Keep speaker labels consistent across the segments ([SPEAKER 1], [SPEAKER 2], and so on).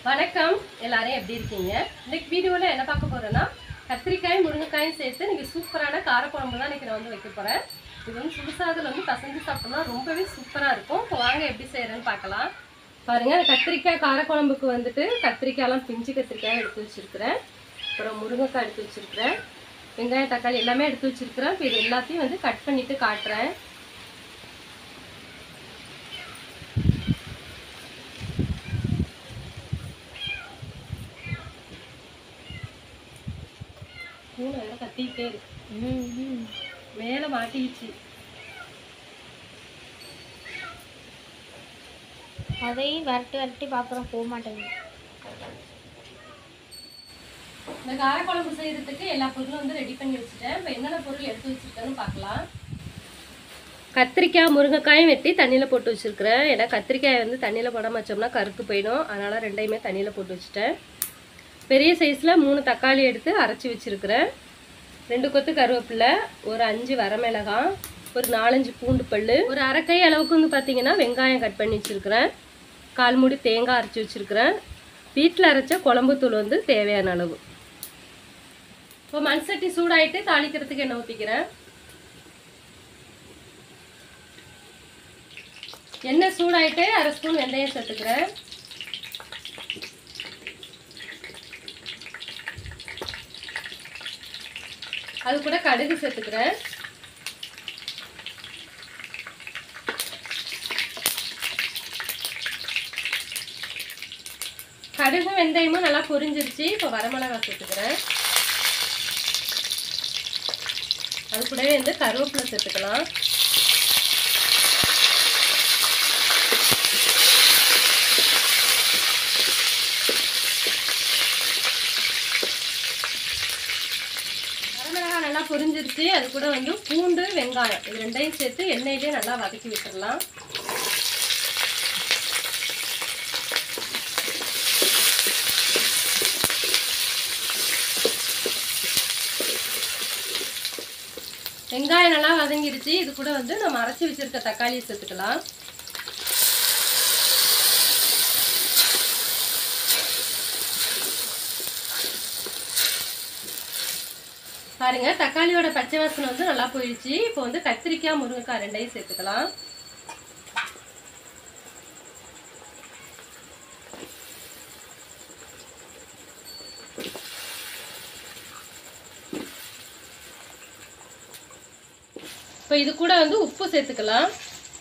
[SPEAKER 1] வணக்கம் எல்லாரும் எப்படி இருக்கீங்க இன்னைக்கு வீடியோவில் என்ன பார்க்க போறேன்னா கத்திரிக்காய் முருங்கைக்காயும் சேர்த்து இன்னைக்கு சூப்பரான காரக்குழம்பு தான் இன்னைக்கு நான் வந்து வைக்க போறேன் இது வந்து சுடுசாதத்தில் வந்து பசஞ்சு சாப்பிட்டோம்னா ரொம்பவே சூப்பராக இருக்கும் இப்போ வாங்க எப்படி செய்யறேன்னு பார்க்கலாம் பாருங்க கத்திரிக்காய் காரக்குழம்புக்கு வந்துட்டு கத்திரிக்காயெல்லாம் பிஞ்சு கத்திரிக்காய் எடுத்து வச்சிருக்கிறேன் அப்புறம் முருங்கைக்காய் எடுத்து வச்சிருக்கிறேன் வெங்காயம் தக்காளி எல்லாமே எடுத்து வச்சிருக்கிறேன் இப்போ இது எல்லாத்தையும் வந்து கட் பண்ணிட்டு காட்டுறேன் பூனை வேற கத்திக்கிட்டே இருக்கு மேலே மாட்டிக்கிச்சு
[SPEAKER 2] அதையும் விரட்டி விரட்டி பார்க்குறோம் போக மாட்டேங்குது
[SPEAKER 1] இந்த காரக்குழம்பு செய்யறதுக்கு எல்லா பொருளும் வந்து ரெடி பண்ணி வச்சுட்டேன் இப்போ என்னென்ன பொருள் எடுத்து வச்சிருக்கேன்னு பார்க்கலாம் கத்திரிக்காய் முருங்கைக்காயும் வெட்டி தண்ணியில் போட்டு வச்சுருக்கிறேன் ஏன்னா கத்திரிக்காய் வந்து தண்ணியில் போடாம வச்சோம்னா கருத்து போயிடும் அதனால் ரெண்டையுமே தண்ணியில் போட்டு வச்சுட்டேன் பெரிய சைஸில் மூணு தக்காளி எடுத்து அரைச்சி வச்சுருக்கிறேன் ரெண்டு கொத்து கருவேப்பிலை ஒரு அஞ்சு வரமிளகாய் ஒரு நாலஞ்சு பூண்டு பல் ஒரு அரைக்கை அளவுக்கு வந்து பார்த்தீங்கன்னா வெங்காயம் கட் பண்ணி வச்சுருக்கிறேன் கால் மூடி தேங்காய் அரைச்சி வச்சுருக்கிறேன் வீட்டில் அரைச்ச குழம்பு தூள் வந்து தேவையான அளவு இப்போ மண் சட்டி சூடாயிட்டு தாளிக்கிறதுக்கு எண்ணெய் ஊற்றிக்கிறேன் எண்ணெய் சூடாயிட்டு அரை ஸ்பூன் வெந்தயம் சேர்த்துக்கிறேன் அது கூட கடுகு சேர்த்துக்கிறேன் கடுகும் வெந்தயமும் நல்லா பொரிஞ்சிருச்சு இப்போ வரமிளகாய் சேர்த்துக்கிறேன் அது கூடவே வந்து கருவேப்பிலை சேர்த்துக்கலாம் வரமிளகாய் நல்லா பொரிஞ்சிருச்சு அது கூட வந்து பூண்டு வெங்காயம் இது ரெண்டையும் சேர்த்து எண்ணெயிலே நல்லா வதக்கி விட்டுடலாம் வெங்காயம் நல்லா வதங்கிருச்சு இது கூட வந்து நம்ம அரைச்சி வச்சிருக்க தக்காளியை சேர்த்துக்கலாம் பாருங்க தக்காளியோட பச்சை வாசனை வந்து நல்லா போயிடுச்சு இப்போ வந்து கத்திரிக்காய் முருங்கைக்காய் ரெண்டையும் சேர்த்துக்கலாம் இப்போ இது கூட வந்து உப்பு சேர்த்துக்கலாம்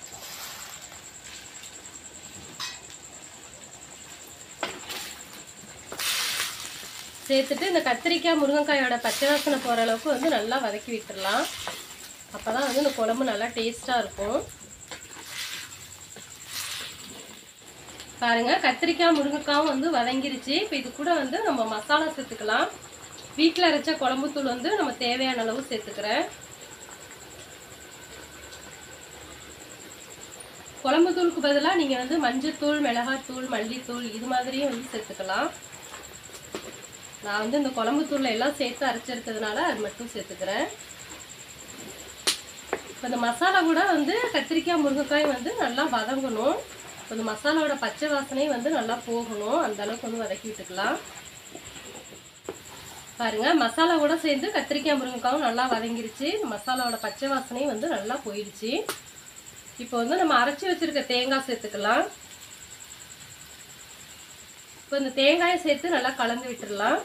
[SPEAKER 1] சேர்த்துட்டு இந்த கத்திரிக்காய் முருங்கைக்காயோட பச்சை வாசனை போகிற அளவுக்கு வந்து நல்லா வதக்கி விட்டுடலாம் அப்போ தான் வந்து இந்த குழம்பு நல்லா டேஸ்ட்டாக இருக்கும் பாருங்க கத்திரிக்காய் முருங்கைக்காயும் வந்து வதங்கிருச்சு இப்போ இது கூட வந்து நம்ம மசாலா சேர்த்துக்கலாம் வீட்டில் அரைச்ச குழம்புத்தூள் வந்து நம்ம தேவையான அளவு சேர்த்துக்கிறேன் குழம்பு தூளுக்கு பதிலாக நீங்கள் வந்து மஞ்சத்தூள் மிளகாத்தூள் மல்லித்தூள் இது மாதிரியும் வந்து சேர்த்துக்கலாம் நான் வந்து இந்த குழம்பு தூளில் எல்லாம் சேர்த்து அரைச்சிருக்கிறதுனால அது மட்டும் சேர்த்துக்கிறேன் இப்போ இந்த மசாலா கூட வந்து கத்திரிக்காய் முருங்கைக்காய் வந்து நல்லா வதங்கணும் இப்போ இந்த மசாலாவோட பச்சை வாசனையும் வந்து நல்லா போகணும் அந்த அளவுக்கு வந்து வதக்கி விட்டுக்கலாம் பாருங்க மசாலா கூட சேர்ந்து கத்திரிக்காய் முருங்கைக்காயும் நல்லா வதங்கிருச்சு மசாலாவோட பச்சை வாசனையும் வந்து நல்லா போயிடுச்சு இப்போ வந்து நம்ம அரைச்சி வச்சிருக்க தேங்காய் சேர்த்துக்கலாம் இப்போ இந்த தேங்காயை சேர்த்து நல்லா கலந்து விட்டுடலாம்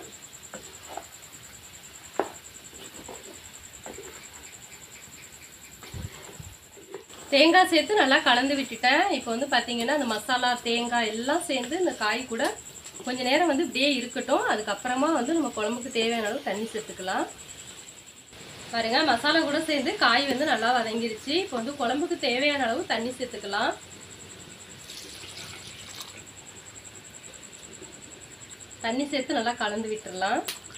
[SPEAKER 1] தேங்காய் சேர்த்து நல்லா கலந்து விட்டுட்டேன் இப்போ வந்து பார்த்தீங்கன்னா இந்த மசாலா தேங்காய் எல்லாம் சேர்ந்து இந்த காய் கூட கொஞ்ச நேரம் வந்து இப்படியே இருக்கட்டும் அதுக்கப்புறமா வந்து நம்ம குழம்புக்கு தேவையான அளவு தண்ணி சேர்த்துக்கலாம் பாருங்க மசாலா கூட சேர்ந்து காய் வந்து நல்லா வதங்கிருச்சு இப்போ வந்து குழம்புக்கு தேவையான அளவு தண்ணி சேர்த்துக்கலாம் தண்ணி சேர்த்து நல்லா கலந்து விட்டுறலாம்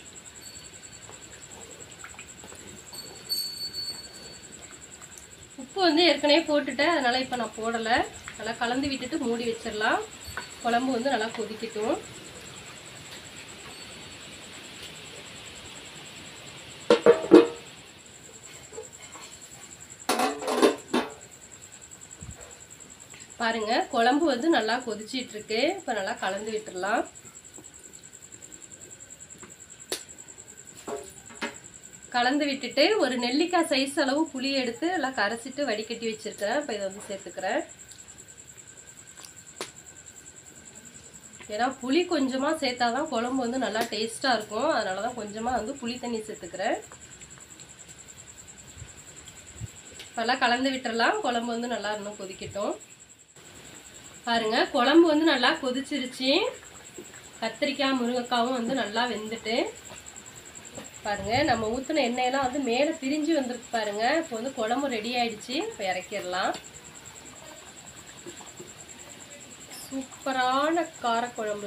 [SPEAKER 1] உப்பு வந்து ஏற்கனவே போட்டுட்டேன் அதனால் இப்போ நான் போடலை நல்லா கலந்து விட்டுட்டு மூடி வச்சிடலாம் குழம்பு வந்து நல்லா கொதிக்கட்டும் பாருங்க குழம்பு வந்து நல்லா கொதிச்சிட்டு இருக்கு இப்போ நல்லா கலந்து விட்டுறலாம் கலந்து விட்டுட்டு ஒரு நெல்லிக்காய் சைஸ் அளவு புளி எடுத்து எல்லாம் கரைச்சிட்டு வடிகட்டி வச்சிருக்கிறேன் இப்போ இதை வந்து சேர்த்துக்கிறேன் ஏன்னா புளி கொஞ்சமாக சேர்த்தாதான் குழம்பு வந்து நல்லா டேஸ்ட்டாக இருக்கும் அதனால தான் கொஞ்சமாக வந்து புளி தண்ணி சேர்த்துக்கிறேன் நல்லா கலந்து விட்டுறலாம் குழம்பு வந்து நல்லா இன்னும் கொதிக்கட்டும் பாருங்க குழம்பு வந்து நல்லா கொதிச்சிருச்சு கத்திரிக்காய் முருங்கைக்காவும் வந்து நல்லா வெந்துட்டு பாருங்க நம்ம ஊற்றின எண்ணெயெல்லாம் வந்து மேலே பிரிஞ்சு வந்திருக்கு பாருங்க இப்போ வந்து குழம்பு ரெடி ஆயிடுச்சு இப்போ இறக்கிடலாம் சூப்பரான காரக்குழம்பு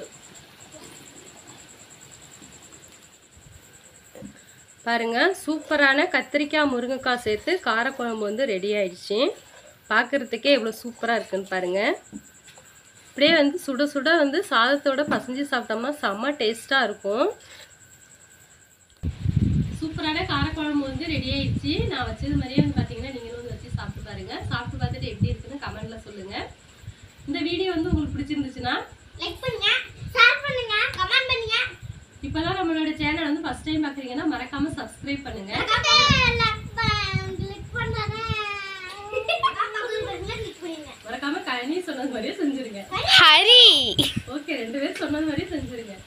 [SPEAKER 1] பாருங்க சூப்பரான கத்திரிக்காய் முருங்கைக்காய் சேர்த்து காரக்குழம்பு வந்து ரெடி ஆயிடுச்சு பார்க்குறதுக்கே எவ்வளோ சூப்பராக இருக்குன்னு பாருங்க அப்படியே வந்து சுட சுட வந்து சாதத்தோட பசஞ்சு சாப்பிட்டோம்னா செம்ம டேஸ்ட்டாக இருக்கும் சூப்பரான காரக்குழம்பு வந்து ரெடி ஆயிடுச்சு நான் வச்சது மாதிரியே வந்து பார்த்தீங்கன்னா நீங்களும் வந்து வச்சு சாப்பிட்டு பாருங்க சாப்பிட்டு பார்த்துட்டு எப்படி இருக்குன்னு கமெண்ட்ல சொல்லுங்க இந்த வீடியோ வந்து உங்களுக்கு பிடிச்சிருந்துச்சுன்னா
[SPEAKER 2] லைக் பண்ணுங்க ஷேர் பண்ணுங்க கமெண்ட் பண்ணுங்க
[SPEAKER 1] இப்போதான் நம்மளோட சேனல் வந்து ஃபர்ஸ்ட் டைம் பார்க்குறீங்கன்னா மறக்காம சப்ஸ்கிரைப் பண்ணுங்க
[SPEAKER 2] கிளிக் பண்ணானே கிளிக் பண்ணுங்க
[SPEAKER 1] மறக்காம கனி சொன்னது மாதிரியே செஞ்சிருங்க
[SPEAKER 2] ஹரி
[SPEAKER 1] ஓகே ரெண்டு பேரும் சொன்னது மாதிரியே செஞ்சிருங்க